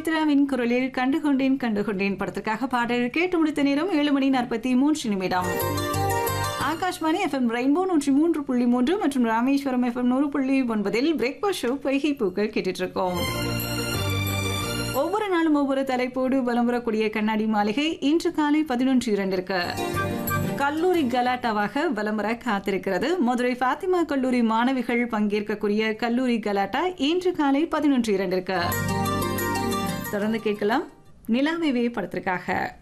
சித்ராவின் குரலில் கண்டுகொண்டேன் கண்டுகொண்டேன் படத்திற்காக பாடல் கேட்டு முடித்த நேரம் ஏழு மணி நாற்பத்தி மூன்று நிமிடம் ஆகாஷ்வாணி எஃப்எம் ரெயின்போ நூற்றி மூன்று புள்ளி மூன்று மற்றும் ராமேஸ்வரம் எஃப்எம் நூறு புள்ளி ஒன்பதில் பிரேக்ஃபாஸ்ட் ஷோ பொய்கை பூக்கள் கேட்டுட்டு இருக்கோம் ஒவ்வொரு நாளும் ஒவ்வொரு தலைப்போடு வலம் வரக்கூடிய கண்ணாடி மாளிகை இன்று காலை பதினொன்று இரண்டிற்கு கல்லூரி கலாட்டாவாக வலம் வர காத்திருக்கிறது மதுரை ஃபாத்திமா கல்லூரி மாணவிகள் பங்கேற்கக்கூடிய கல்லூரி கலாட்டா இன்று காலை பதினொன்று இரண்டிற்கு தொடர்ந்து கேட்கலாம் நிலாவைவே படத்திற்காக